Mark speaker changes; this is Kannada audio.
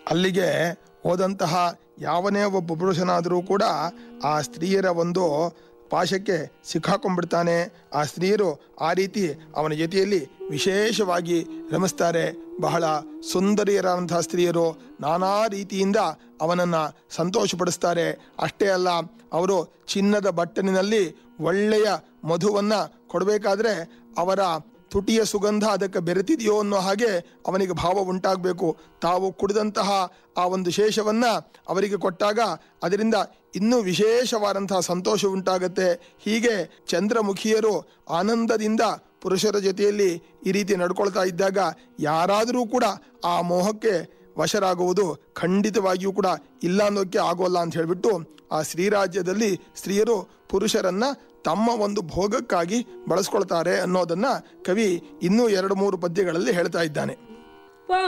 Speaker 1: ಅಲ್ಲಿಗೆ ಹೋದಂತಹ ಯಾವನೇ ಒಬ್ಬ ಪುರುಷನಾದರೂ ಕೂಡ ಆ ಸ್ತ್ರೀಯರ ಒಂದು ಪಾಶಕ್ಕೆ ಸಿಕ್ಕಾಕೊಂಡ್ಬಿಡ್ತಾನೆ ಆ ಸ್ತ್ರೀಯರು ಆ ರೀತಿ ಅವನ ಜೊತೆಯಲ್ಲಿ ವಿಶೇಷವಾಗಿ ರಮಿಸ್ತಾರೆ ಬಹಳ ಸುಂದರಿಯರಾದಂತಹ ಸ್ತ್ರೀಯರು ನಾನಾ ರೀತಿಯಿಂದ ಅವನನ್ನು ಸಂತೋಷಪಡಿಸ್ತಾರೆ ಅಷ್ಟೇ ಅಲ್ಲ ಅವರು ಚಿನ್ನದ ಬಟ್ಟಲಿನಲ್ಲಿ ಒಳ್ಳೆಯ ಮಧುವನ್ನು ಕೊಡಬೇಕಾದ್ರೆ ಅವರ ತುಟಿಯ ಸುಗಂಧ ಅದಕ್ಕೆ ಬೆರೆತಿದೆಯೋ ಅನ್ನೋ ಹಾಗೆ ಅವನಿಗೆ ಭಾವ ಉಂಟಾಗಬೇಕು ತಾವು ಕುಡಿದಂತಹ ಆ ಒಂದು ಶೇಷವನ್ನ ಅವರಿಗೆ ಕೊಟ್ಟಾಗ ಅದರಿಂದ ಇನ್ನೂ ವಿಶೇಷವಾದಂತಹ ಸಂತೋಷ ಉಂಟಾಗತ್ತೆ ಹೀಗೆ ಚಂದ್ರಮುಖಿಯರು ಆನಂದದಿಂದ ಪುರುಷರ ಜೊತೆಯಲ್ಲಿ ಈ ರೀತಿ ನಡ್ಕೊಳ್ತಾ ಇದ್ದಾಗ ಯಾರಾದರೂ ಕೂಡ ಆ ಮೋಹಕ್ಕೆ ವಶರಾಗುವುದು ಖಂಡಿತವಾಗಿಯೂ ಕೂಡ ಇಲ್ಲ ಅನ್ನೋಕ್ಕೆ ಆಗೋಲ್ಲ ಅಂತ ಹೇಳಿಬಿಟ್ಟು ಆ ಶ್ರೀರಾಜ್ಯದಲ್ಲಿ ಸ್ತ್ರೀಯರು ಪುರುಷರನ್ನ ತಮ್ಮ ಒಂದು ಭೋಗಕ್ಕಾಗಿ ಬಳಸ್ಕೊಳ್ತಾರೆ ಅನ್ನೋದನ್ನ ಕವಿ ಇನ್ನೂ ಎರಡು ಮೂರು ಪದ್ಯಗಳಲ್ಲಿ ಹೇಳ್ತಾ ಇದ್ದಾನೆ